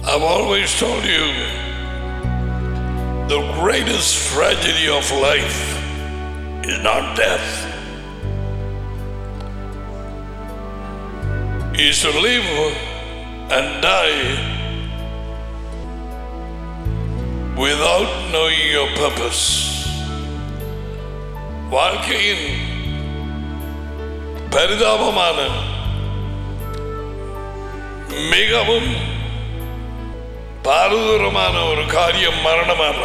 I've always told you the greatest tragedy of life is not death, is to live and die without knowing your purpose. வாழ்க்கையின் பரிதாபமான மிகவும் பாரதூரமான ஒரு காரியம் மரணம் அல்ல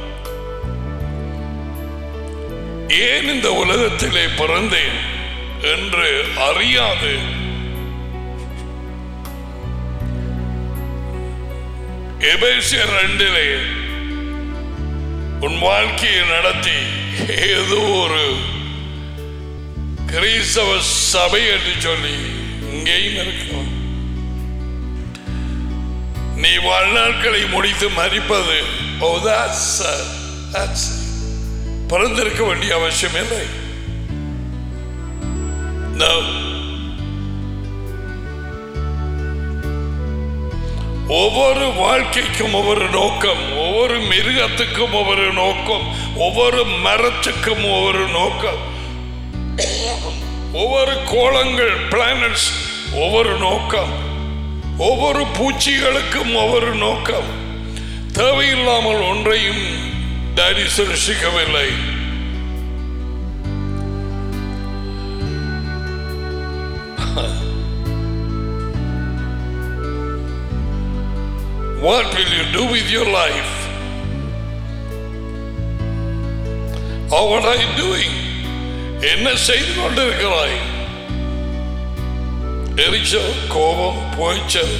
ஏன் இந்த உலகத்திலே பிறந்தேன் என்று அறியாது எபேசியர் ரெண்டிலே உன் வாழ்க்கையை நடத்தி ஏதோ ஒரு கிறிஸ்தவ சபை என்று சொல்லி இங்கேயும் இருக்கும் நீ வாழ்நாட்களை முடித்து மறிப்பது ஓ that's uh, that's பிறந்திருக்க வேண்டிய அவசியம் இல்லை No. ஒவ்வொரு வாழ்க்கைக்கும் ஒவ்வொரு நோக்கம் ஒவ்வொரு மிருகத்துக்கும் ஒவ்வொரு நோக்கம் ஒவ்வொரு மரத்துக்கும் ஒவ்வொரு நோக்கம் ஒவ்வொரு கோலங்கள் பிளானட்ஸ் ஒவ்வொரு நோக்கம் ஒவ்வொரு பூச்சிகளுக்கும் ஒவ்வொரு நோக்கம் தேவையில்லாமல் ஒன்றையும் டாடி சிருஷிக்கவில்லை What will you do with your life? Or what are you doing? என்ன செய்து கொண்டிருக்கிறாய் எரிச்சல் கோபம் போய்ச்சல்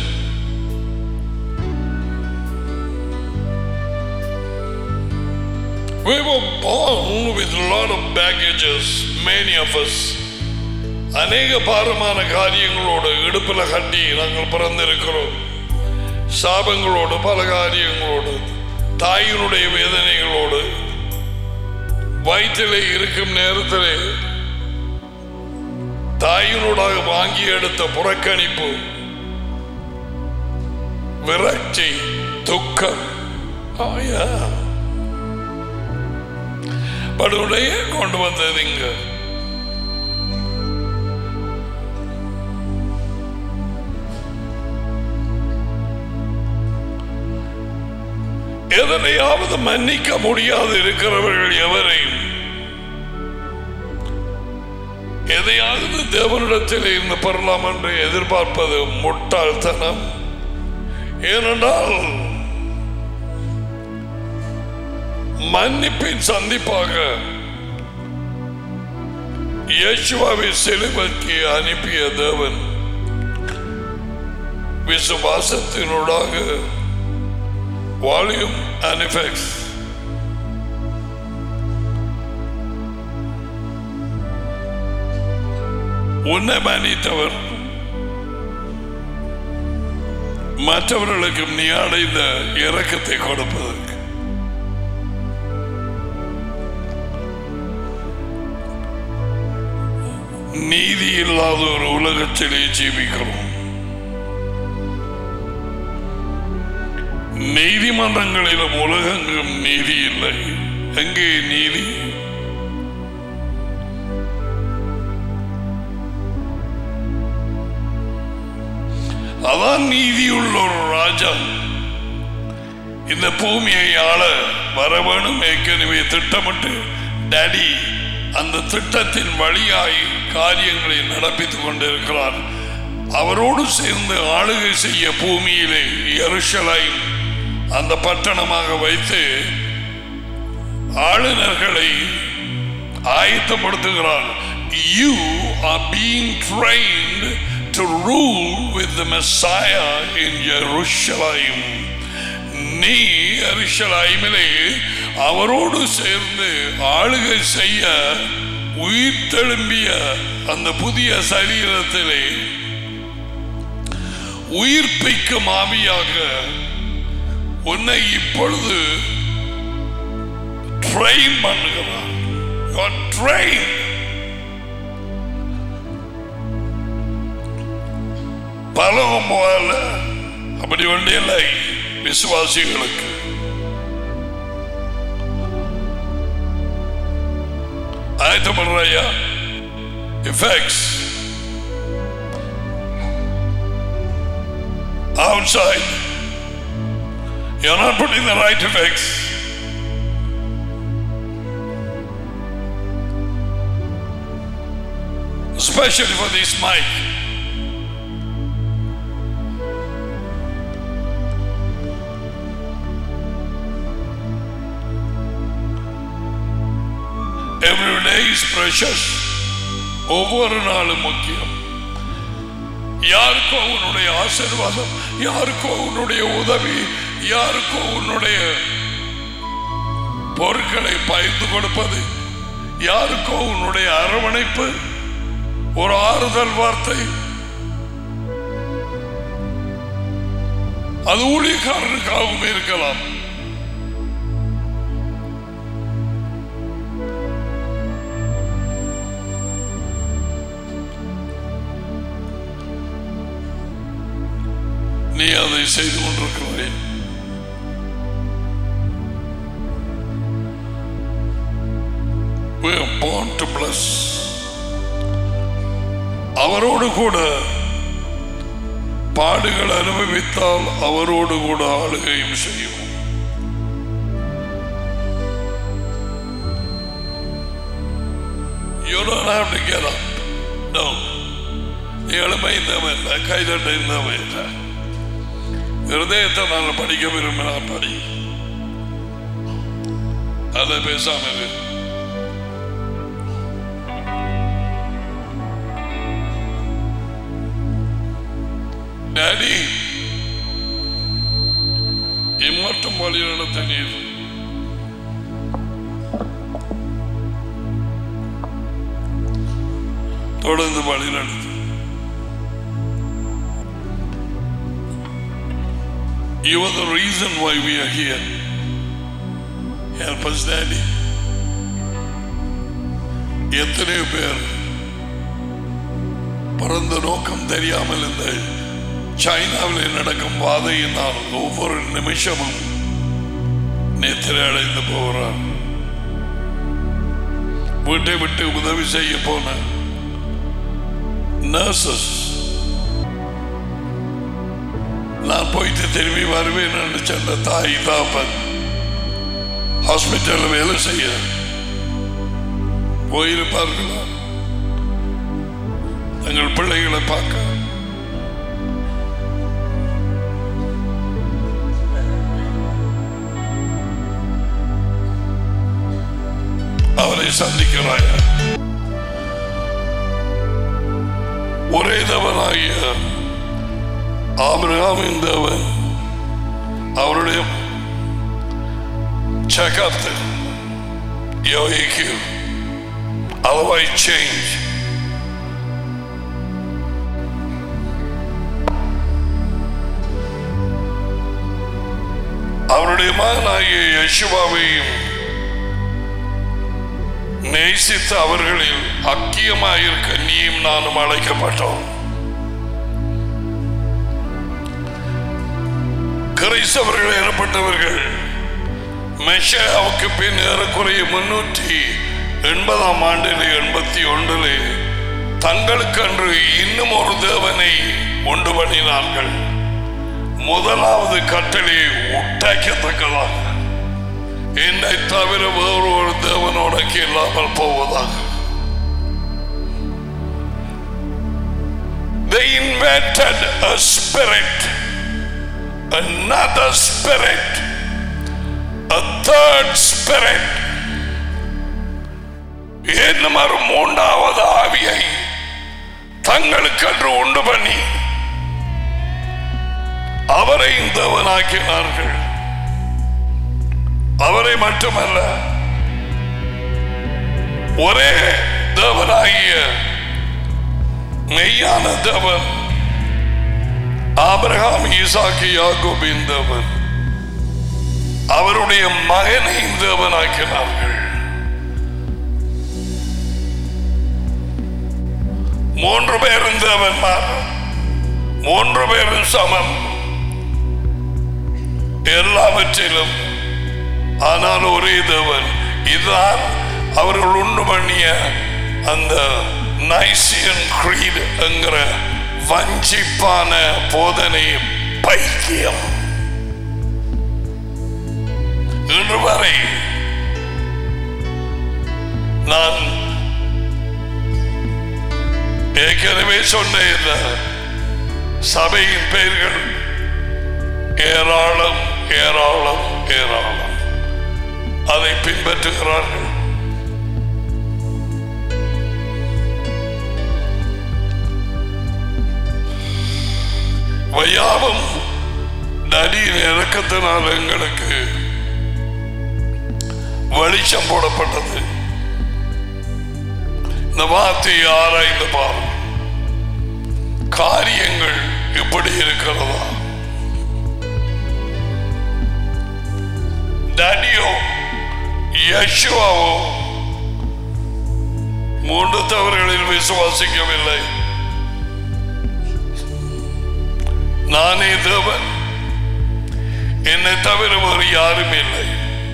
We were born with a lot of baggages, many of us. அநேக பாரமான காரியங்களோடு இடுப்பில் கட்டி நாங்கள் பிறந்திருக்கிறோம் சாபங்களோடு பல காரியங்களோடு தாயினுடைய வேதனைகளோடு வயிற்றிலே இருக்கும் நேரத்திலே தாயினூடாக வாங்கி எடுத்த புறக்கணிப்பு விரக்தி துக்கம் படுடைய கொண்டு வந்தது இங்க எதனையாவது மன்னிக்க முடியாது இருக்கிறவர்கள் எவரையும் எதையாவது தேவனிடத்தில் இருந்து பெறலாம் என்று எதிர்பார்ப்பது முட்டாள்தனம் ஏனென்றால் மன்னிப்பின் சந்திப்பாக இயேசுவாவை சிலுவைக்கு அனுப்பிய தேவன் விசுவாசத்தினூடாக வால்யூம் அண்ட் எஃபெக்ட்ஸ் உன்னை மன்னித்தவர் மற்றவர்களுக்கும் நீ அடைந்த இரக்கத்தை கொடுப்பதற்கு நீதி இல்லாத ஒரு உலகத்திலே ஜீவிக்கிறோம் நீதிமன்றங்களிலும் உலகெங்கும் நீதி இல்லை எங்கே நீதி அதான் நீதியுள்ள ஒரு ராஜா இந்த பூமியை ஆள வர வேணும் ஏற்கனவே திட்டமிட்டு டேடி அந்த திட்டத்தின் வழியாய் காரியங்களை நடப்பித்துக் கொண்டிருக்கிறார் அவரோடு சேர்ந்து ஆளுகை செய்ய பூமியிலே எருஷலை அந்த பட்டணமாக வைத்து ஆளுநர்களை ஆயத்தப்படுத்துகிறார் you are being trained to rule with the Messiah in Jerusalem நீ எருஷலைமிலே அவரோடு சேர்ந்து ஆளுகை செய்ய உயிர் தெழும்பிய அந்த புதிய சரீரத்திலே உயிர்ப்பிக்கும் ஆவியாக உன்னை இப்பொழுது ட்ரெயின் பண்ணுகிறார் ட்ரெயின் பலவும் போகல அப்படி ஒன்றே இல்லை விசுவாசிகளுக்கு ஆயத்தப்படுறையா effects outside. You're not putting the right effects. Especially for this mic. Every day is precious. ஒவ்வொரு நாளும் முக்கியம் யாருக்கோ உன்னுடைய ஆசீர்வாதம் யாருக்கோ உன்னுடைய உதவி யாருக்கோ உன்னுடைய பொருட்களை பகிர்ந்து கொடுப்பது யாருக்கோ உன்னுடைய அரவணைப்பு ஒரு ஆறுதல் வார்த்தை அது ஊழியக்காரனுக்காகவும் இருக்கலாம் நீ அதை செய்து கொண்டிருக்கிறாய் We are born to bless. அவரோடு கூட பாடுகள் அனுபவித்தால் அவரோடு கூட ஆளுகையும் செய்யும் You don't have to get up. No. எளிமை தேவையில்லை கைதட்டை தேவையில்லை ஹிருதயத்தை நான் படிக்க விரும்பினால் படி அதை பேசாம இரு. டாடி இம்மட்டும் வழிநடத்த நீர் தொடர்ந்து வழிநடத்து You are the reason why we are here. Help us, Daddy. எத்தனையோ பேர் பிறந்த நோக்கம் தெரியாமல் இந்த சைனாவில் நடக்கும் வாதையினால் ஒவ்வொரு நிமிஷமும் நேத்திரை அடைந்து போகிறார் வீட்டை விட்டு உதவி செய்ய போன நர்சஸ் நான் போயிட்டு திரும்பி வருவேன் என்று சொன்ன தாய் தாப்பன் ஹாஸ்பிட்டல் வேலை செய்ய போயிருப்பார்களா தங்கள் பிள்ளைகளை பார்க்க அவரை சந்திக்கிறாய ஒரே தவனாகிய ஆபிரகாமின் தேவன் அவருடைய செகத்து யோகிக்கு அளவாய் சேஞ்ச் அவருடைய மகனாகிய யசுவாவையும் நேசித்த அவர்களில் அக்கியமாயிருக்க நீயும் நானும் அழைக்கப்பட்டோம் கிறிஸ்தவர்கள் எனப்பட்டவர்கள் மெஷாவுக்கு பின் ஏறக்குறைய முன்னூற்றி எண்பதாம் ஆண்டிலே எண்பத்தி ஒன்றிலே தங்களுக்கென்று இன்னும் ஒரு தேவனை உண்டு பண்ணினார்கள் முதலாவது கட்டளையை உட்டாக்கத்தக்கதாக என்னை தவிர வேறு ஒரு தேவனோடக்கு இல்லாமல் போவதாக They invented a spirit another spirit, a third spirit. இன்னும் ஒரு மூன்றாவது ஆவியை தங்களுக்கென்று உண்டு பண்ணி அவரை தேவனாக்கினார்கள் அவரை மட்டுமல்ல ஒரே தேவனாகிய மெய்யான தேவன் ஆபிரகாம் ஈசாக்கு யாக்கோபின் தேவன் அவருடைய மகனை தேவனாக்கினார்கள் மூன்று பேரும் தேவன்மார் மூன்று பேரும் சமம் எல்லாவற்றிலும் ஆனால் ஒரே தேவன் இதுதான் அவர்கள் உண்டு பண்ணிய அந்த நைசியன் creed என்கிற வஞ்சிப்பான போதனை பைத்தியம் இன்று வரை நான் ஏற்கனவே சொன்ன இந்த சபையின் பெயர்கள் ஏராளம் ஏராளம் ஏராளம் அதை பின்பற்றுகிறார்கள் வையாவும் நடியின் இறக்கத்தினால் எங்களுக்கு வெளிச்சம் போடப்பட்டது இந்த வார்த்தையை ஆராய்ந்து பாருங்கள் காரியங்கள் இப்படி இருக்கிறதா டடியோ யசுவாவோ மூன்று தவறுகளில் விசுவாசிக்கவில்லை நானே தேவன் என்னை தவிர வேறு யாரும் இல்லை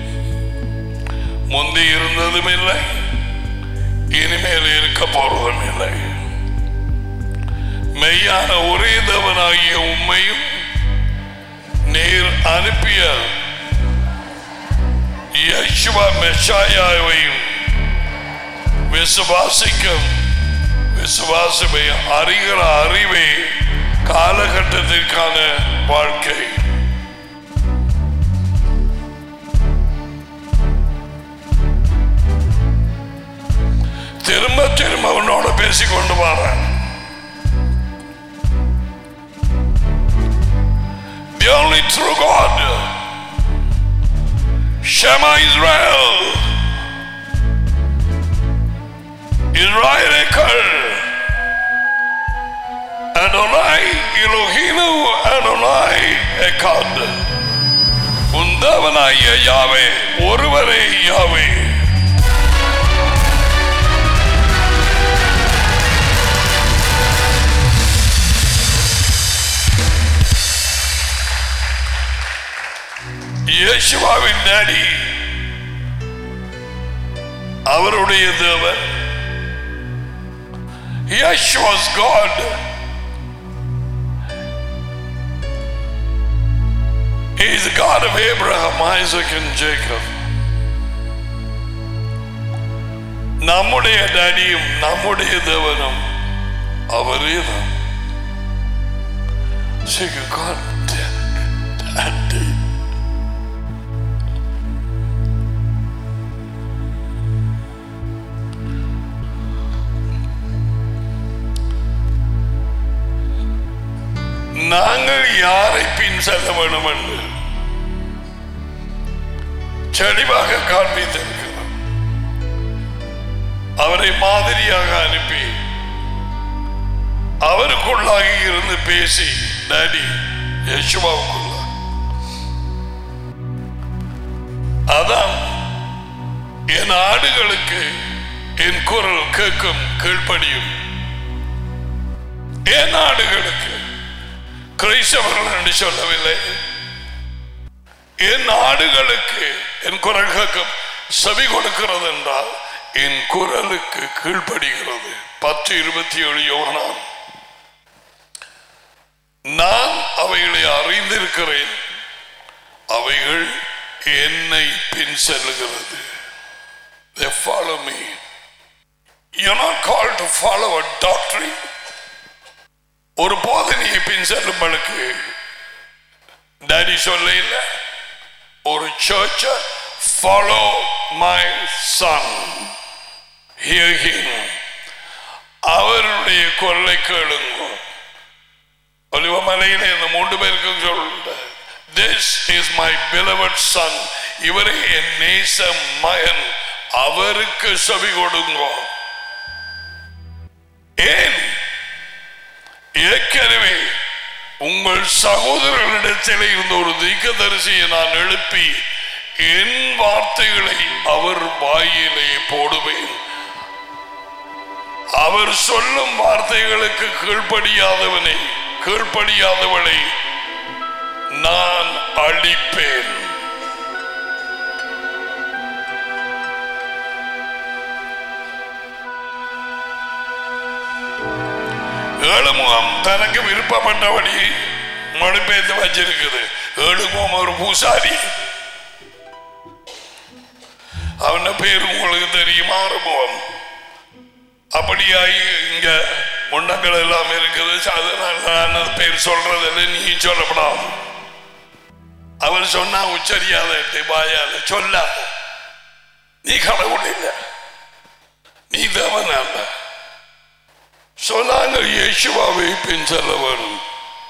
முந்தி இருந்ததும் இல்லை இனிமேல் இருக்க போறதும் இல்லை மெய்யான ஒரே தேவனாகிய உண்மையும் நீர் அனுப்பிய யசுவா மெஷாயாவையும் விசுவாசிக்கும் விசுவாசமே அறிகிற அறிவே காலகட்டத்திற்கான வாழ்க்கை திரும்ப திரும்ப உன்னோட பேசிக்கொண்டு வரேன் The only true God. Shema Israel. Israel Ekal. Adonai Elohinu Adonai Ekad. உந்தவனாய யாவே ஒருவரே யாவே இயேசுவாவின் டாடி அவருடைய தேவன் Yeshua's God He is the God of Abraham, Isaac and Jacob. நம்முடைய டாடியும் நம்முடைய தேவனும் அவரே தான் Say, God, Daddy. நாங்கள் யாரை பின் செல்ல வேண்டும் என்று தெளிவாக காண்பித்திருக்கிறோம் அவரை மாதிரியாக அனுப்பி அவருக்குள்ளாகி இருந்து பேசி டாடி யசுவாவுக்குள்ள அதான் என் ஆடுகளுக்கு என் குரல் கேட்கும் கீழ்ப்படியும் என் ஆடுகளுக்கு கிரைஸ்தவர்கள் என்று சொல்லவில்லை என் ஆடுகளுக்கு என் குரல் கேட்கும் செவி கொடுக்கிறது என்றால் என் குரலுக்கு கீழ்ப்படுகிறது பத்து இருபத்தி ஏழு யோகனான் நான் அவைகளை அறிந்திருக்கிறேன் அவைகள் என்னை பின் செல்லுகிறது They follow me. You're not called to follow a doctrine. ஒரு போதனையை பின் செல்லும்பளுக்கு டாடி சொல்ல இல்ல ஒரு சர்ச்ச follow my son hear him அவருடைய குரலை கேளுங்க ஒலிவமலையில இந்த மூன்று பேருக்கும் சொல்ல this is my beloved son இவரே என் நேச மகன் அவருக்கு செவி கொடுங்க ஏன் ஏற்கனவே உங்கள் சகோதரர்களிடத்தில் இருந்த ஒரு தீக்கதரிசியை நான் எழுப்பி என் வார்த்தைகளை அவர் வாயிலே போடுவேன் அவர் சொல்லும் வார்த்தைகளுக்கு கீழ்ப்படியாதவனை கீழ்ப்படியாதவளை நான் அழிப்பேன் ஏழுமுகம் தனக்கு விருப்பப்பட்டபடி மொழிபெயர்த்து வச்சிருக்குது ஏழுமுகம் ஒரு பூசாரி அவன பேர் உங்களுக்கு தெரியும் ஆறுமுகம் அப்படியாகி இங்க முண்டங்கள் எல்லாம் இருக்குது அதனால நான் அது பேர் சொல்றதில்லை நீ சொல்லப்படாது அவர் சொன்னா உச்சரியாத வாயால சொல்லாத நீ கடவுள் இல்லை நீ தேவன் அல்ல சொன்னாங்க இயேசுவாவை பின் செல்ல வேணும்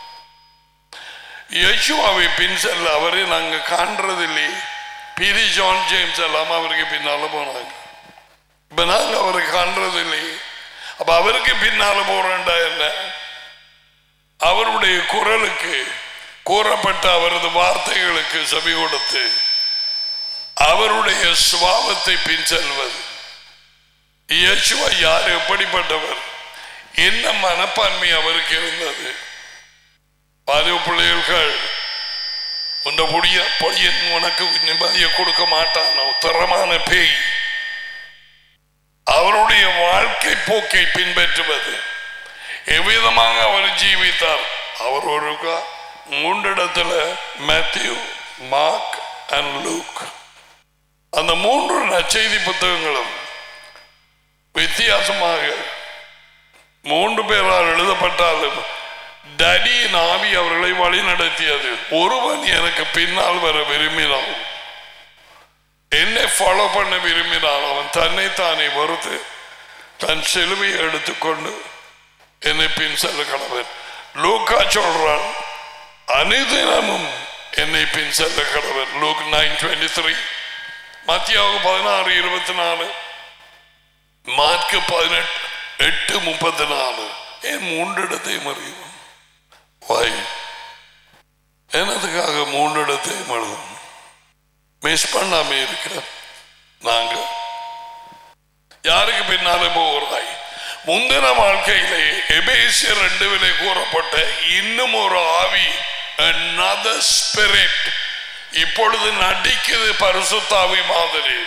இயேசுவாவை பின் செல்ல அவரை நாங்க காண்றதில்லை பிரி ஜான் ஜேம்ஸ் எல்லாம் அவருக்கு பின்னால போனாங்க இப்ப நாங்க அவரை காண்றதில்லை அப்ப அவருக்கு பின்னால போறேன்டா என்ன அவருடைய குரலுக்கு கூறப்பட்ட அவரது வார்த்தைகளுக்கு செவி கொடுத்து அவருடைய சுபாவத்தை பின் செல்வது இயேசுவா யார் எப்படிப்பட்டவர் என்ன மனப்பான்மை அவருக்கு இருந்தது பாதிய பிள்ளைகள் உண்ட பொடிய பொடியன் உனக்கு நிம்மதியை கொடுக்க மாட்டானோ திறமான பேய் அவருடைய வாழ்க்கை போக்கை பின்பற்றுவது எவ்விதமாக அவர் ஜீவித்தார் அவர் ஒரு கா- மூன்று இடத்துல மேத்யூ மார்க் அண்ட் லூக் அந்த மூன்று நற்செய்தி புத்தகங்களும் வித்தியாசமாக மூன்று பேரால் எழுதப்பட்டாலும் டடியின் ஆவி அவர்களை வழி நடத்தியது ஒருவன் எனக்கு பின்னால் வர விரும்பினான் என்னை ஃபாலோ பண்ண விரும்பினான் அவன் தன்னை தானே பொறுத்து தன் செலுவையை எடுத்துக்கொண்டு என்னை பின் செல்ல கடவன் லூக்கா சொல்றான் அனுதினமும் என்னை பின் செல்ல கடவன் லூக் நைன் டுவெண்ட்டி த்ரீ மத்தியாவுக்கு பதினாறு இருபத்தி நாலு மார்க்கு பதினெட்டு எட்டு முப்பத்தி நாலு ஏன் மூன்று இடத்தையும் அறியும் வாய் என்னதுக்காக மூன்று இடத்தையும் எழுதும் மிஸ் பண்ணாம இருக்கிற நாங்க யாருக்கு பின்னாலே போகிறாய் முந்தின வாழ்க்கையிலே எபேசியர் ரெண்டு விலை கூறப்பட்ட இன்னும் ஒரு ஆவி another spirit இப்பொழுது நடிக்குது பரிசுத்தாவி மாதிரி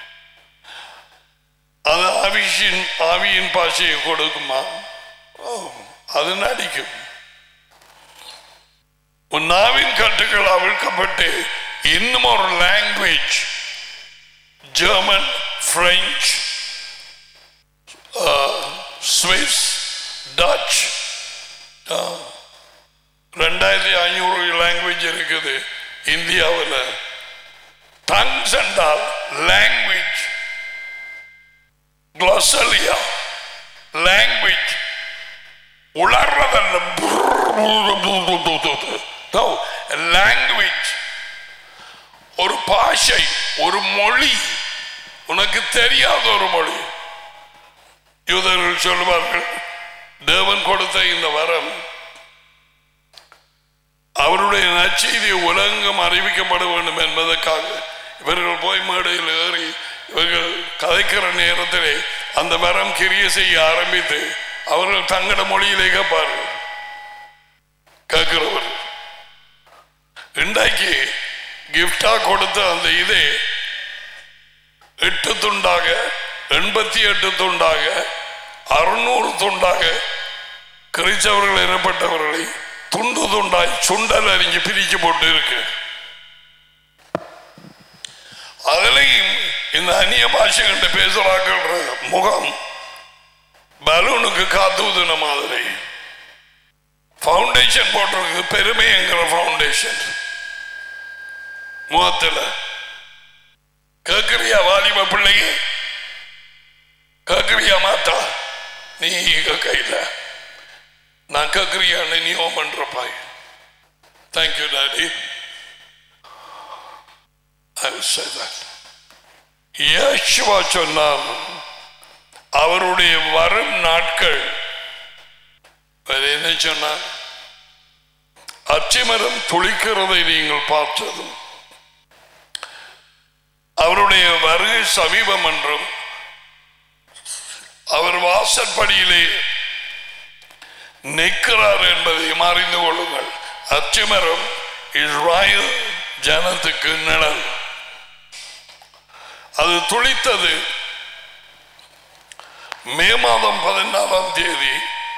அது ஆவியின் ஆவியின் பாஷையை கொடுக்குமா ஓ, அது நடிக்கும் உன் நாவின் கட்டுகள் அவிழ்க்கப்பட்டு இன்னும் ஒரு language German French Swiss Dutch ரெண்டாயிரத்தி ஐநூறு லாங்குவேஜ் இருக்குது இந்தியாவில் டங்ஸ் என்றால் லாங்குவேஜ் glossolalia language உளர்றதல்ல No, language ஒரு பாஷை ஒரு மொழி உனக்கு தெரியாத ஒரு மொழி யூதர்கள் சொல்லுவார்கள் தேவன் கொடுத்த இந்த வரம் அவருடைய நற்செய்தி உலகம் அறிவிக்கப்பட வேண்டும் என்பதற்காக இவர்கள் போய் மேடையில் ஏறி இவர்கள் கதைக்கிற நேரத்திலே அந்த வரம் கிரிய செய்ய ஆரம்பித்து அவர்கள் தங்கட மொழியிலே கேட்பார்கள் கேட்கிறவர் இன்றைக்கு கிஃப்டா கொடுத்த அந்த இதே எட்டு துண்டாக எண்பத்தி எட்டு துண்டாக அறுநூறு துண்டாக கிறிச்சவர்கள் எனப்பட்டவர்களை துண்டு துண்டாய் சுண்டல் அறிஞ்சு பிரிச்சு போட்டு இருக்கு அதுலயும் இந்த அந்நிய பாஷை கண்டு பேசுறாங்கன்ற முகம் பலூனுக்கு காத்து ஊதுன மாதிரி ஃபவுண்டேஷன் போட்டிருக்கு பெருமைங்கிற ஃபவுண்டேஷன் முகத்தில் கேட்கிறியா வாலிப பிள்ளைங்க கேட்கிறியா மாத்தா நீ கையில் நான் கேட்கிறியான்னு நீ ஓம் பண்றப்பாய் thank you daddy I will say that. இயேசுவா சொன்னார் அவருடைய வரும் நாட்கள் வேற என்ன சொன்னார் அச்சிமரம் துளிக்கிறதை நீங்கள் பார்த்ததும் அவருடைய வருகை சமீபம் என்றும் அவர் வாசற்படியிலே நிற்கிறார் என்பதையும் அறிந்து கொள்ளுங்கள் அச்சிமரம் இஸ்ராயல் ஜனத்துக்கு நிழல் அது துளித்தது மே மாதம் பதினாலாம் தேதி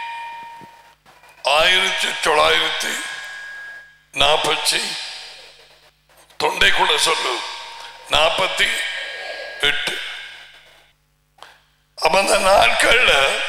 ஆயிரத்தி தொள்ளாயிரத்தி நாற்பத்தி தொண்டை கூட சொல்லு நாற்பத்தி எட்டு அப்ப அந்த நாட்கள்ல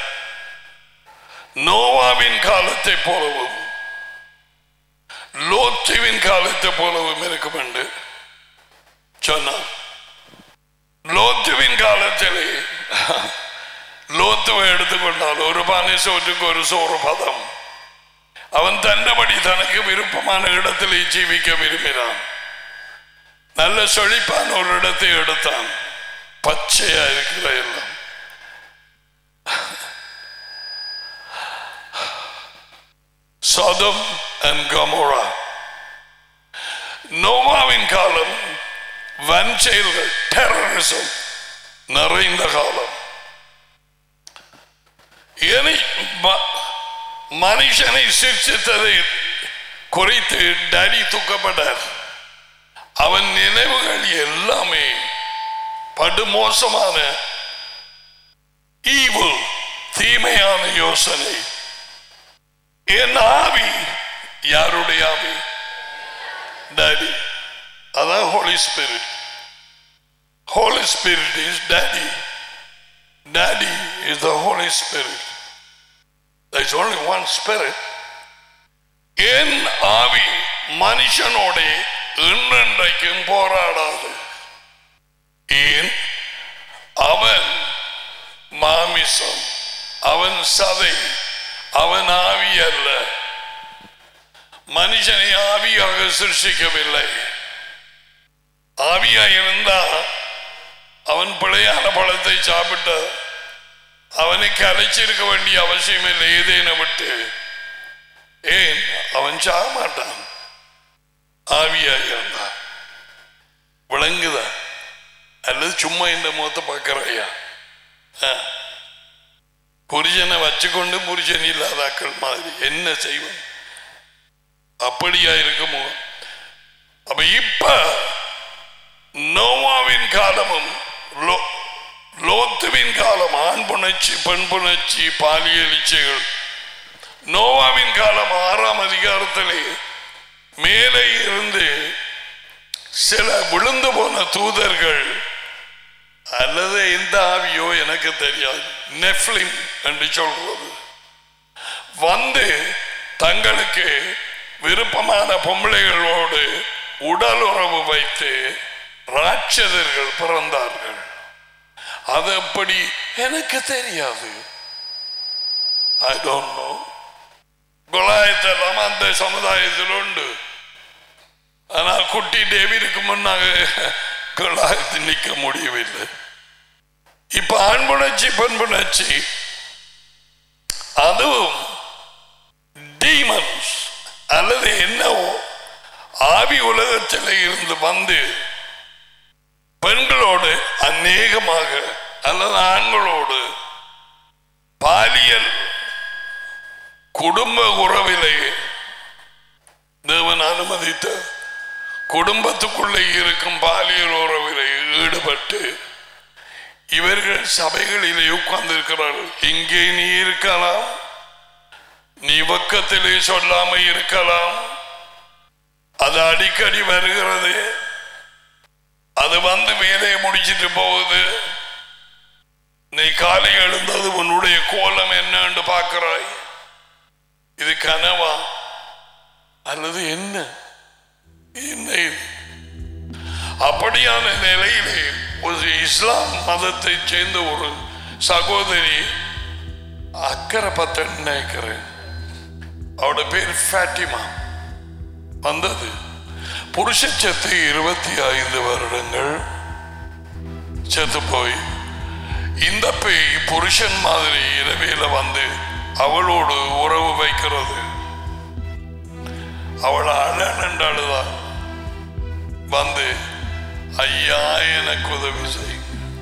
நோவாவின் காலத்தை போலவும் லோத்துவின் காலத்தை போலவும் இருக்கும் என்று சொன்னார் லோத்துவின் காலத்திலே லோத்துவை எடுத்துக்கொண்டால் ஒரு பானை சோற்றுக்கு ஒரு சோறு பதம் அவன் தண்டபடி தனக்கு விருப்பமான இடத்திலே ஜீவிக்க விரும்பினான் நல்ல செழிப்பான ஒரு இடத்தை எடுத்தான் பச்சையா இருக்கிற எல்லாம் சதம் அண்ட் கமோரா நோவாவின் காலம் வன்செயல்கள் டெரரிசம் நிறைந்த காலம் இனி ம- மனுஷனை சிரிச்சித்ததை குறித்து டடி தூக்கப்பட்டார் அவன் நினைவுகள் எல்லாமே படுமோசமான ஈவில் தீமையான யோசனை என் ஆவி யாருடைய ஆவி டாடி அதான் Holy Spirit Holy Spirit is daddy daddy is the Holy Spirit there is only one spirit என் ஆவி மனுஷனோட இன்றைக்கும் போராடாது ஏன் அவன் மாமிசம் அவன் சதை அவன் ஆவி அல்ல மனுஷனை ஆவியாக சிருஷ்டிக்கவில்லை ஆவியா இருந்தா அவன் பிழையான பழத்தை சாப்பிட்ட அவனுக்கு அழைச்சிருக்க வேண்டிய அவசியம் இல்லை ஏதேனை விட்டு ஏன் அவன் சாக மாட்டான் ஆவியா இருந்தான் விளங்குதா அல்லது சும்மா இந்த முகத்தை பார்க்கறையா புருஷனை வச்சுக்கொண்டு புருஷன் இல்லாத அக்கள் மாதிரி என்ன செய்வோம் அப்படியா இருக்குமோ அப்ப இப்ப நோவாவின் காலமும் லோ- லோத்துவின் காலம் ஆண் புணர்ச்சி பெண் புணர்ச்சி பாலியல் இச்சைகள் நோவாவின் காலம் ஆறாம் அதிகாரத்திலே மேலே இருந்து சில விழுந்து போன தூதர்கள் அல்லது எந்த ஆவியோ எனக்கு தெரியாது நெஃப்லிம் என்று சொல்றது வந்து தங்களுக்கு விருப்பமான பொம்பளைகளோடு உடல் உறவு வைத்து ராட்சதர்கள் பிறந்தார்கள் அது எப்படி எனக்கு தெரியாது ஐ டோன்ட் நோ குலாயத்தெல்லாம் அந்த சமுதாயத்தில் உண்டு ஆனால் குட்டி டேவிடுக்கு முன்னாக குழாயத்தில் நிற்க முடியவில்லை இப்ப ஆண்புணர்ச்சி பெண்புணர்ச்சி அதுவும் டீமன்ஸ் அல்லது என்னவோ ஆவி உலகத்தில் இருந்து வந்து பெண்களோடு அநேகமாக அல்லது ஆண்களோடு பாலியல் குடும்ப உறவிலே தேவன் அனுமதித்த குடும்பத்துக்குள்ளே இருக்கும் பாலியல் உறவிலே ஈடுபட்டு இவர்கள் சபைகளிலே உட்கார்ந்திருக்கிறார்கள் இங்கே நீ இருக்கலாம் நீ பக்கத்திலே சொல்லாம இருக்கலாம் அது அடிக்கடி வருகிறது அது வந்து வேலையை முடிச்சிட்டு போகுது நீ காலை எழுந்தது உன்னுடைய கோலம் என்னன்னு பார்க்கிறாய் இது கனவா அல்லது என்ன என்ன இது அப்படியான நிலையிலே ஒரு இஸ்லாம் மதத்தை சேர்ந்த ஒரு சகோதரி அக்கறை பத்தன் நினைக்கிறேன் அவட பேர் ஃபேட்டிமா வந்தது புருஷ செத்து இருபத்தி ஐந்து வருடங்கள் செத்து போய் இந்த பேய் புருஷன் மாதிரி இரவையில வந்து அவளோடு உறவு வைக்கிறது அவள் அழனண்டாளுதான் வந்து ஐயா எனக்கு உதவி செய்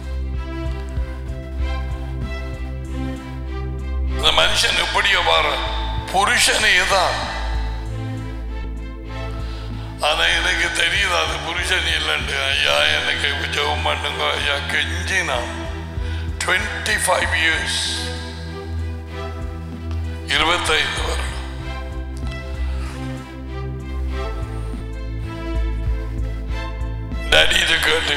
அந்த மனுஷன் எப்படியோ வார புருஷனே தான் ஆனா எனக்கு தெரியுது அது புருஷன் இல்லைண்டு ஐயா எனக்கு ஜெபம் பண்ணுங்க ஐயா கெஞ்சினா டுவெண்ட்டி ஃபைவ் இயர்ஸ் இருபத்தைந்து வருடம் டேடியிட்ட கேட்டு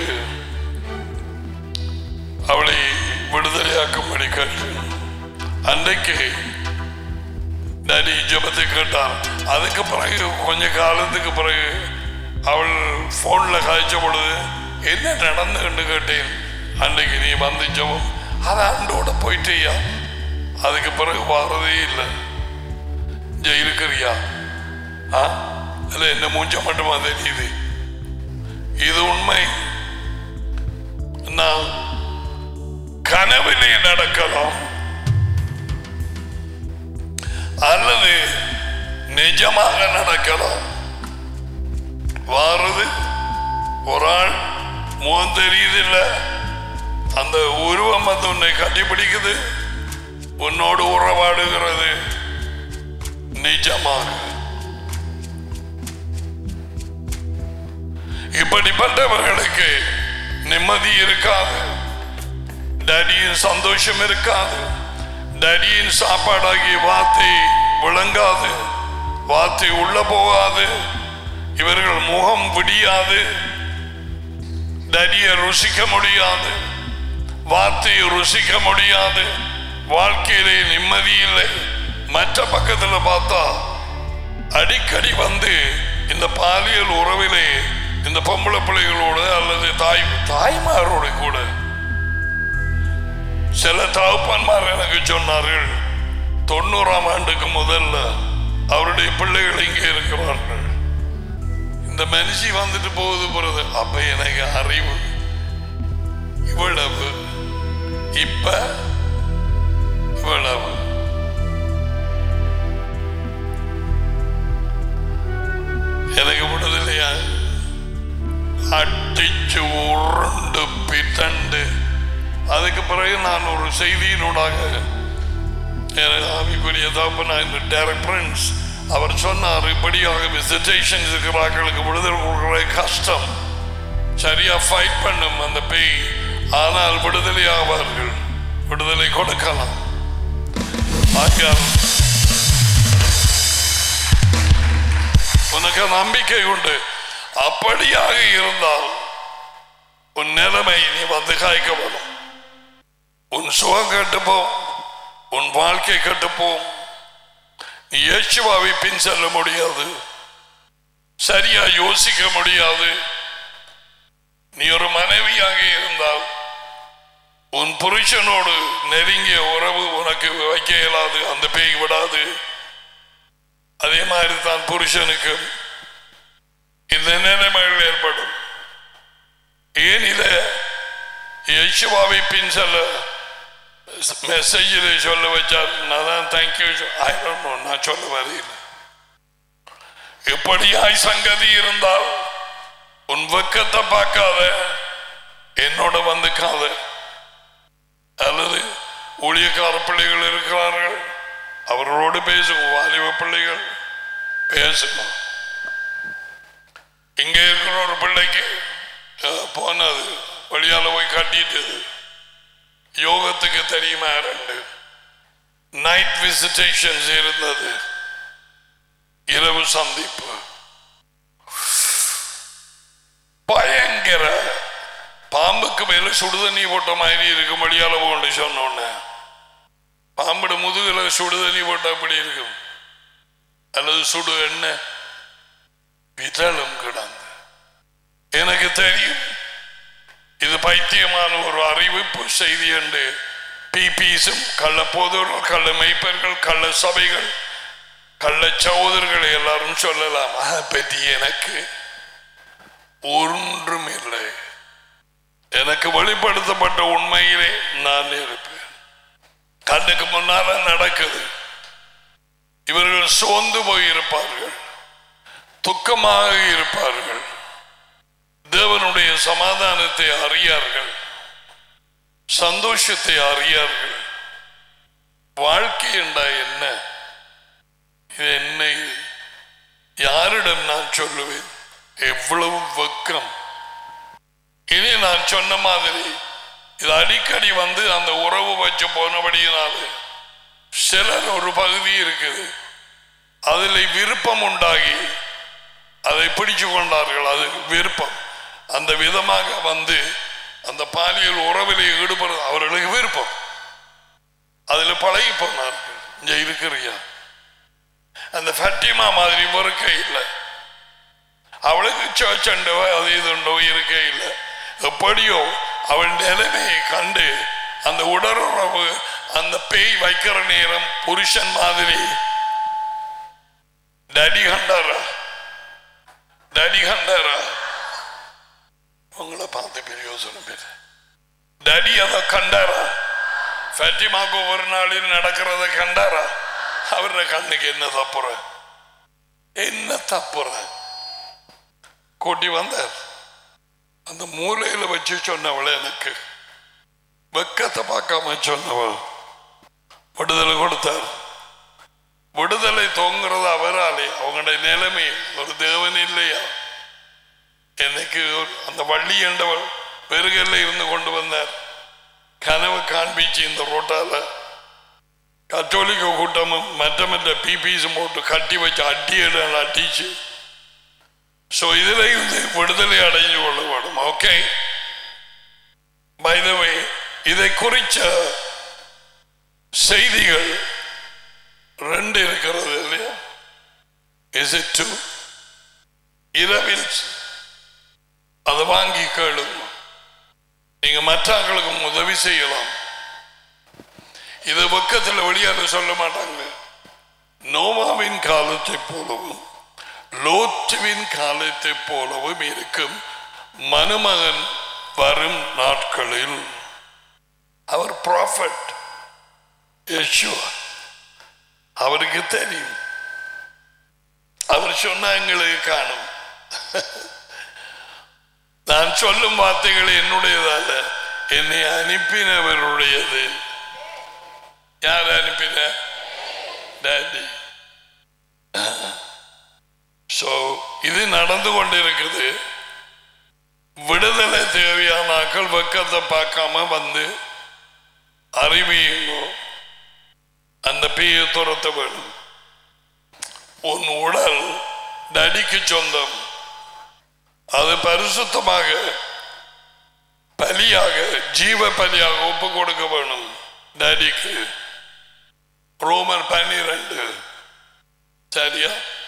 அவளை விடுதலையாக்கும்படி கேட்டு அன்றைக்கு டேடி ஜெபத்தை கேட்டார் அதுக்கு பிறகு கொஞ்ச காலத்துக்கு பிறகு அவள் போன்ல காய்ச்ச பொழுது என்ன நடந்துன்னு கேட்டேன் அன்றைக்கு நீ வந்து ஜெபம் அது ஆண்டோட போயிட்டேயா அதுக்கு பிறகு வாரதே இல்லை இங்க இருக்கிறியா ஆ இல்லை என்ன மூஞ்ச மட்டுமா தெரியுது இது உண்மை நான் கனவிலே நடக்கலாம் அல்லது நிஜமாக நடக்கலாம் வாரது ஒரு ஆள் முகம் தெரியுதில்ல அந்த உருவம் வந்து உன்னை கட்டிப்பிடிக்குது உன்னோடு உறவாடுகிறது நிஜமாக இப்படிப்பட்டவர்களுக்கு நிம்மதி இருக்காது டேடியின் சந்தோஷம் இருக்காது டேடியின் சாப்பாடாகிய வார்த்தை விளங்காது வார்த்தை உள்ள போகாது இவர்கள் முகம் விடியாது டேடியை ருசிக்க முடியாது வார்த்தையை ருசிக்க முடியாது வாழ்க்கையிலே நிம்மதி இல்லை மற்ற பக்கத்துல பார்த்தா அடிக்கடி வந்து இந்த பாலியல் உறவிலே இந்த பொம்பளை பிள்ளைகளோடு அல்லது தாய் தாய்மாரோடு கூட சில தகப்பன்மார் எனக்கு சொன்னார்கள் தொண்ணூறாம் ஆண்டுக்கு முதல்ல அவருடைய பிள்ளைகள் இங்கே இருக்கிறார்கள் இந்த மனுஷி வந்துட்டு போகுது போறது அப்ப எனக்கு அறிவு இவ்வளவு இப்ப இவ்வளவு எனக்கு விடுதலையா அட்டிச்சு உருண்டு பித்தண்டு அதுக்கு பிறகு நான் ஒரு செய்தியினூடாக எனக்கு ஆவிக்குரிய தகப்பனா இந்த டேரக்ட் பிரின்ஸ் அவர் சொன்னார் இப்படியாக விசிட்டேஷன் இருக்கிறார்களுக்கு விடுதலை கொடுக்கிற கஷ்டம் சரியா ஃபைட் பண்ணும் அந்த பேய் ஆனால் விடுதலை ஆவார்கள் விடுதலை கொடுக்கலாம் ஆகையால் உனக்கு நம்பிக்கை உண்டு அப்படியாக இருந்தால் உன் நிலைமை நீ வந்து காய்க்கப்படும் உன் சுகம் கட்டுப்போம் உன் வாழ்க்கை கட்டுப்போம் நீ இயேசுவாவை பின் செல்ல முடியாது சரியா யோசிக்க முடியாது நீ ஒரு மனைவியாக இருந்தால் உன் புருஷனோடு நெருங்கிய உறவு உனக்கு வைக்க இயலாது அந்த பேய் விடாது அதே மாதிரி தான் புருஷனுக்கு இந்த நிலைமைகள் ஏற்படும் ஏன் இத யேசுவாவை பின் செல்ல மெசேஜில் சொல்ல வச்சார் நான் தான் தேங்க்யூ நான் சொல்ல வரையில் இப்படியாய் சங்கதி இருந்தால் உன் வெக்கத்தை பார்க்காத என்னோட வந்துக்காத அல்லது ஊழியக்கார பிள்ளைகள் இருக்கிறார்கள் அவர்களோடு பேசும் வாலிப பிள்ளைகள் பேசணும் இங்க இருக்கிற ஒரு பிள்ளைக்கு அஹ், போனது வழியால போய் கட்டிட்டது யோகத்துக்கு தெரியுமா ரெண்டு நைட் விசிட்டேஷன்ஸ் இருந்தது இரவு சந்திப்பு பயங்கர பாம்புக்கு மேல சுடுதண்ணி போட்ட மாதிரி இருக்கும் வழியால போண்டு சொன்னோன்னு பாம்புட முதுகுல சுடுதண்ணி போட்டா அப்படி இருக்கும் அல்லது சுடு எண்ணெய் விதளும் கிடந்து எனக்கு தெரியும் இது பைத்தியமான ஒரு அறிவிப்பு செய்தி என்று பிபிஸும் கள்ள போதவர்கள் கள்ள மெய்ப்பர்கள் கள்ள சபைகள் கள்ள சகோதரர்களை எல்லாரும் சொல்லலாம் அதை பற்றி எனக்கு ஒன்றும் இல்லை எனக்கு வெளிப்படுத்தப்பட்ட உண்மையிலே நான் இருப்பேன் கண்ணுக்கு முன்னால நடக்குது இவர்கள் சோர்ந்து போயிருப்பார்கள் துக்கமாக இருப்பார்கள் தேவனுடைய சமாதானத்தை அறியார்கள் சந்தோஷத்தை அறியார்கள் வாழ்க்கை என்றா என்ன இது என்னை யாரிடம் நான் சொல்லுவேன் எவ்வளவு வெக்கம் இனி நான் சொன்ன மாதிரி இது அடிக்கடி வந்து அந்த உறவு வச்சு போனபடியினால சிலர் ஒரு பகுதி இருக்குது அதில் விருப்பம் உண்டாகி அதை பிடிச்சு கொண்டார்கள் அது விருப்பம் அந்த விதமாக வந்து அந்த பாலியல் உறவில் ஈடுபடுறது அவர்களுக்கு விருப்பம் அதில் பழகி போனார்கள் இங்க இருக்கிறியா அந்த ஃபட்டிமா மாதிரி வெறுக்க இல்லை அவளுக்கு சர்ச் உண்டோ அது இது உண்டோ இருக்க இல்லை எப்படியோ அவள் நிலைமையை கண்டு அந்த உடலுறவு அந்த பேய் வைக்கிற நேரம் புருஷன் மாதிரி டடி கண்டாரா டடி கண்டாரா உங்களை பார்த்து பிரயோசனம் பேர் டடி அதை கண்டாரா ஃபட்டிமாக்கு ஒரு நாளில் நடக்கிறத கண்டாரா அவர கண்ணுக்கு என்ன தப்புற என்ன தப்புற கூட்டி வந்தார் அந்த மூலையில வச்சு சொன்னவள் எனக்கு வெக்கத்தை பார்க்காம சொன்னவள் விடுதலை கொடுத்தார் விடுதலை தோங்குறது அவராலே அவங்களுடைய நிலைமை ஒரு தேவன் இல்லையா என்னைக்கு ஒரு- அந்த வள்ளி என்றவள் பெருகல்ல இருந்து கொண்டு வந்தார் கனவு காண்பிச்சு இந்த ரோட்டால கத்தோலிக்க கூட்டமும் மற்ற மற்ற பிபிஸும் போட்டு கட்டி வச்சு அட்டியிட அட்டிச்சு ஸோ இதுல இருந்து விடுதலை அடைஞ்சு கொள்ள வேண்டும் ஓகே பைதவை இதை குறிச்ச செய்திகள் ரெண்டு இருக்கிறது இல்லையா இஸ் இட் டூ இரவில் அதை வாங்கி கேளுங்க நீங்க மற்றவர்களுக்கும் உதவி செய்யலாம் இது பக்கத்தில் வெளியாக சொல்ல மாட்டாங்க நோமாவின் காலத்தை போலவும் லோத்துவின் காலத்தை போலவும் இருக்கும் மனுமகன் வரும் நாட்களில் அவர் ப்ராஃபட் யெஷுவா அவருக்கு தெரியும் அவர் சொன்ன எங்களுக்கு காணும் நான் சொல்லும் வார்த்தைகள் என்னுடையதல்ல என்னை அனுப்பினவருடையது யார் அனுப்பின டாடி ஸோ இது நடந்து கொண்டிருக்குது விடுதலை தேவையான ஆக்கள் வெக்கத்தை பார்க்காம வந்து அறிவியுங்கோ அந்த பேயை துரத்த வேணும் உன் உடல் நடிக்கு சொந்தம் அது பரிசுத்தமாக பலியாக ஜீவ பலியாக ஒப்பு கொடுக்க வேணும் டேடிக்கு ரோமர் பன்னிரண்டு சரியா